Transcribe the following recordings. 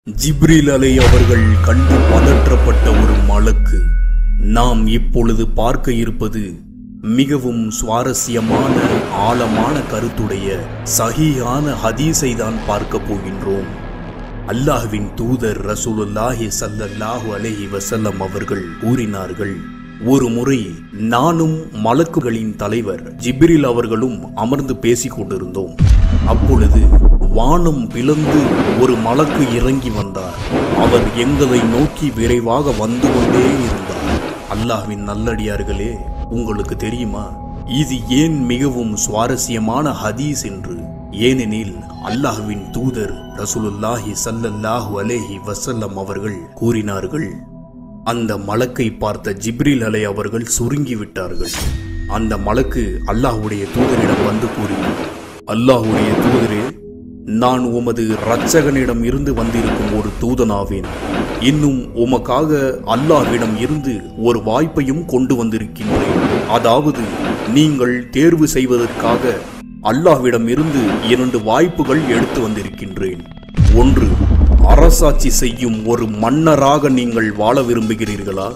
ஜிப்ரில் அலை அவர்கள் கண்டு பதற்றப்பட்ட ஒரு மலக்கு நாம் இப்பொழுது பார்க்க இருப்பது மிகவும் சுவாரஸ்யமான ஆழமான கருத்துடைய சஹீஹான ஹதீஸை தான் பார்க்க போகின்றோம் அல்லாஹ்வின் தூதர் ரசூலுல்லாஹி ஸல்லல்லாஹு அலைஹி வஸல்லம் அவர்கள் கூறினார்கள் ஒரு முறை நானும் மலக்குகளின் தலைவர் ஜிப்ரில் அவர்களும் அமர்ந்து பேசிக் கொண்டிருந்தோம் அப்பொழுது வானம் பிளந்து ஒரு மலக்கு இறங்கி வந்தார் அவர் எங்களை நோக்கி விரைவாக வந்து கொண்டே இருந்தார் அல்லாஹ்வின் நல்லடியார்களே உங்களுக்கு தெரியுமா இது ஏன் மிகவும் சுவாரஸ்யமான ஹதீஸ் என்று ஏனெனில் அல்லாஹ்வின் தூதர் ரசூலுல்லாஹி ஸல்லல்லாஹு அலைஹி வஸல்லம் அவர்கள் கூறினார்கள் அந்த மலக்கை பார்த்த ஜிப்ரில் அலை அவர்கள் சுருங்கி விட்டார்கள் அந்த மலக்கு அல்லாஹ்வுடைய தூதரிடம் வந்து கூறினார் அல்லாஹ்வுடைய தூதரே நான் உமது இரட்சகனிடம் இருந்து வந்திருக்கும் ஒரு தூதனாவேன் இன்னும் உமக்காக அல்லாஹ்விடம் இருந்து ஒரு வாய்ப்பையும் கொண்டு வந்திருக்கின்றேன் அதாவது நீங்கள் தேர்வு செய்வதற்காக அல்லாஹ்விடம் இருந்து இரண்டு வாய்ப்புகள் எடுத்து வந்திருக்கின்றேன் ஒன்று அரசாட்சி செய்யும் ஒரு மன்னராக நீங்கள் வாழ விரும்புகிறீர்களா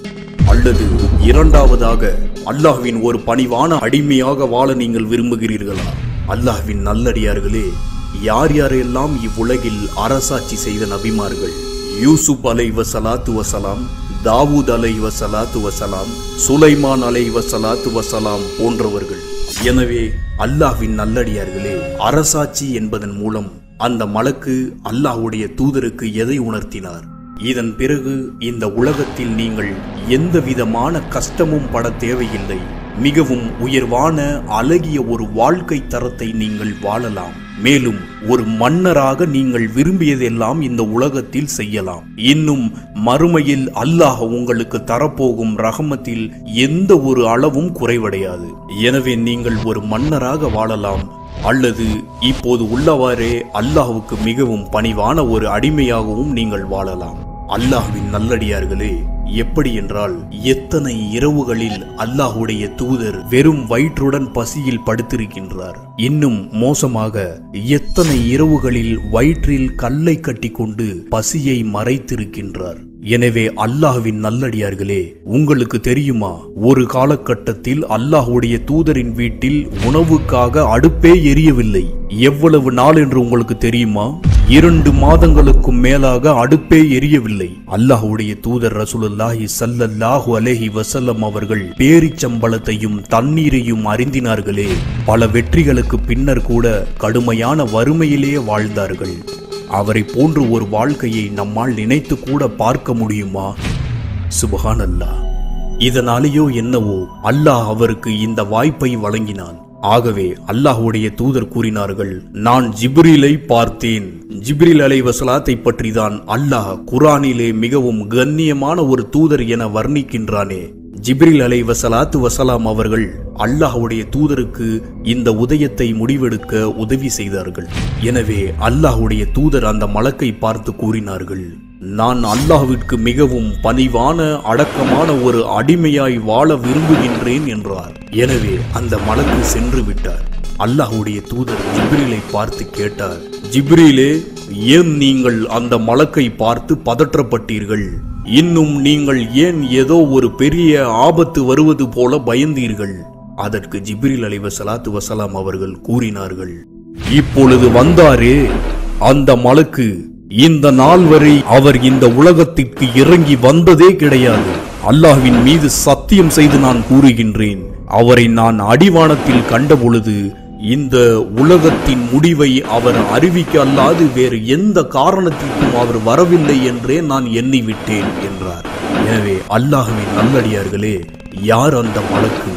அல்லது இரண்டாவதாக அல்லாஹ்வின் ஒரு பணிவான அடிமையாக வாழ நீங்கள் விரும்புகிறீர்களா அல்லாஹ்வின் நல்லடியார்களே யார் யாரெல்லாம் இவ்வுலகில் அரசாட்சி செய்த நபிமார்கள் யூசுப் அலை வசலாத்து வசலாம் தாவூத் அலை வசலாத்து வசலாம் சுலைமான் அலை வசலாத்து வசலாம் போன்றவர்கள் எனவே அல்லாஹ்வின் நல்லடியார்களே அரசாட்சி என்பதன் மூலம் அந்த மலக்கு அல்லாஹ்வுடைய தூதருக்கு எதை உணர்த்தினார் இதன் பிறகு இந்த உலகத்தில் நீங்கள் எந்த விதமான கஷ்டமும் பட தேவையில்லை மிகவும் உயர்வான அழகிய ஒரு வாழ்க்கை தரத்தை நீங்கள் வாழலாம் மேலும் ஒரு மன்னராக நீங்கள் விரும்பியதெல்லாம் இந்த உலகத்தில் செய்யலாம் இன்னும் மறுமையில் அல்லாஹ் உங்களுக்கு தரப்போகும் ரஹமத்தில் எந்த ஒரு அளவும் குறைவடையாது எனவே நீங்கள் ஒரு மன்னராக வாழலாம் அல்லது இப்போது உள்ளவாறே அல்லாஹ்வுக்கு மிகவும் பணிவான ஒரு அடிமையாகவும் நீங்கள் வாழலாம் அல்லாஹ்வின் நல்லடியார்களே எப்படி என்றால் எத்தனை இரவுகளில் அல்லாஹ்வுடைய தூதர் வெறும் வயிற்றுடன் பசியில் படுத்திருக்கின்றார் இன்னும் மோசமாக எத்தனை இரவுகளில் வயிற்றில் கல்லை கட்டிக்கொண்டு பசியை மறைத்திருக்கின்றார் எனவே அல்லாஹ்வின் நல்லடியார்களே உங்களுக்கு தெரியுமா ஒரு காலகட்டத்தில் அல்லாஹ்வுடைய தூதரின் வீட்டில் உணவுக்காக அடுப்பே எரியவில்லை எவ்வளவு நாள் என்று உங்களுக்கு தெரியுமா இரண்டு மாதங்களுக்கும் மேலாக அடுப்பே எரியவில்லை அல்லாஹ்வுடைய தூதர் ரசூலுல்லாஹி ஸல்லல்லாஹு அலைஹி வஸல்லம் அவர்கள் பேரிச்சம்பளத்தையும் தண்ணீரையும் அறிந்தினார்களே பல வெற்றிகளுக்கு பின்னர் கூட கடுமையான வறுமையிலே வாழ்ந்தார்கள் அவரை போன்று ஒரு வாழ்க்கையை நம்மால் நினைத்து கூட பார்க்க முடியுமா சுபஹான் அல்லாஹ் இதனாலேயோ என்னவோ அல்லாஹ் அவருக்கு இந்த வாய்ப்பை வழங்கினான் ஆகவே அல்லாஹ்வுடைய தூதர் கூறினார்கள் நான் ஜிப்ரீலை பார்த்தேன் ஜிப்ரில் அலை வசலாத்தை பற்றிதான் அல்லாஹ் குரானிலே மிகவும் கண்ணியமான ஒரு தூதர் என வர்ணிக்கின்றானே ஜிப்ரில் அலை வசலாத்து வசலாம் அவர்கள் அல்லாஹ்வுடைய தூதருக்கு இந்த உதயத்தை முடிவெடுக்க உதவி செய்தார்கள் எனவே அல்லாஹ்வுடைய தூதர் அந்த மலக்கை பார்த்து கூறினார்கள் நான் அல்லாஹ்விற்கு மிகவும் பணிவான அடக்கமான ஒரு அடிமையாய் வாழ விரும்புகின்றேன் என்றார் எனவே அந்த மலக்கு சென்று விட்டார் அல்லாஹ்வுடைய தூதர் ஜிப்ரீலை பார்த்து கேட்டார் ஜிப்ரீலே ஏன் நீங்கள் அந்த மலக்கை பார்த்து பதற்றப்பட்டீர்கள் இன்னும் நீங்கள் ஏன் ஏதோ ஒரு பெரிய ஆபத்து வருவது போல பயந்தீர்கள் அதற்கு ஜிப்ரில் அலைவ சலாத்து வசலாம் அவர்கள் கூறினார்கள் இப்பொழுது வந்தாரே அந்த மலக்கு இந்த நாள் வரை அவர் இந்த உலகத்திற்கு இறங்கி வந்ததே கிடையாது அல்லாஹ்வின் மீது சத்தியம் செய்து நான் கூறுகின்றேன் அவரை நான் அடிவானத்தில் கண்டபொழுது இந்த உலகத்தின் முடிவை அவர் அறிவிக்க அல்லாது வேறு எந்த காரணத்திற்கும் அவர் வரவில்லை என்றே நான் எண்ணிவிட்டேன் என்றார் எனவே அல்லாஹ்வின் நல்லடியார்களே யார் அந்த மலக்கு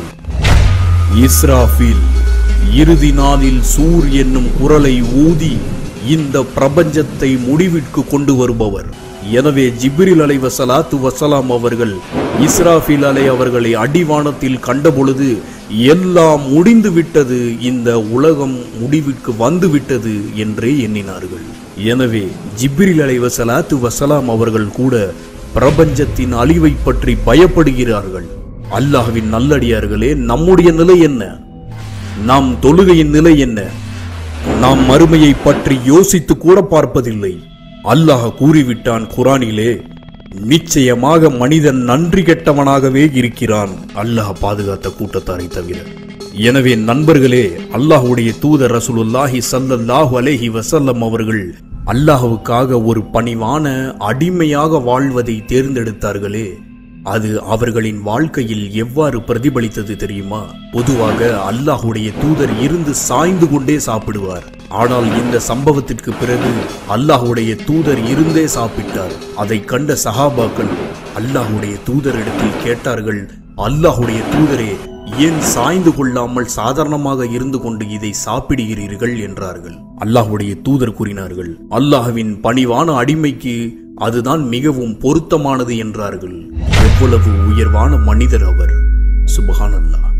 இஸ்ராஃபில் இறுதி நாளில் சூர் என்னும் குரலை ஊதி இந்த பிரபஞ்சத்தை முடிவிற்கு கொண்டு வருபவர் எனவே ஜிப்ரில் அலை வசலாத்து வசலாம் அவர்கள் இஸ்ராஃபில் அலை அவர்களை அடிவானத்தில் கண்டபொழுது எல்லாம் முடிந்து விட்டது இந்த உலகம் முடிவிற்கு வந்து விட்டது என்றே எண்ணினார்கள் எனவே ஜிப்ரில் அலை வசலாத்து வசலாம் அவர்கள் கூட பிரபஞ்சத்தின் அழிவை பற்றி பயப்படுகிறார்கள் அல்லாஹ்வின் நல்லடியார்களே நம்முடைய நிலை என்ன நம் தொழுகையின் நிலை என்ன நாம் மறுமையை பற்றி யோசித்து கூட பார்ப்பதில்லை அல்லாஹ் கூறிவிட்டான் குரானிலே நிச்சயமாக மனிதன் நன்றி கெட்டவனாகவே இருக்கிறான் அல்லாஹ் பாதுகாத்த கூட்டத்தாரை தவிர எனவே நண்பர்களே அல்லாஹ்வுடைய தூதர் ரசூலுல்லாஹி ஸல்லல்லாஹு அலைஹி வஸல்லம் அவர்கள் அல்லாஹ்வுக்காக ஒரு பணிவான அடிமையாக வாழ்வதை தேர்ந்தெடுத்தார்களே அது அவர்களின் வாழ்க்கையில் எவ்வாறு பிரதிபலித்தது தெரியுமா பொதுவாக அல்லாஹுடைய தூதர் இருந்து சாய்ந்து கொண்டே சாப்பிடுவார் ஆனால் இந்த சம்பவத்திற்கு பிறகு அல்லாஹுடைய தூதர் இருந்தே சாப்பிட்டார் அதை கண்ட சஹாபாக்கள் அல்லாஹுடைய தூதரிடத்தில் கேட்டார்கள் அல்லாஹுடைய தூதரே ஏன் சாய்ந்து கொள்ளாமல் சாதாரணமாக இருந்து கொண்டு இதை சாப்பிடுகிறீர்கள் என்றார்கள் அல்லாஹுடைய தூதர் கூறினார்கள் அல்லாஹ்வின் பணிவான அடிமைக்கு அதுதான் மிகவும் பொருத்தமானது என்றார்கள் எவ்வளவு உயர்வான மனிதர் அவர் சுபஹானல்லாஹ்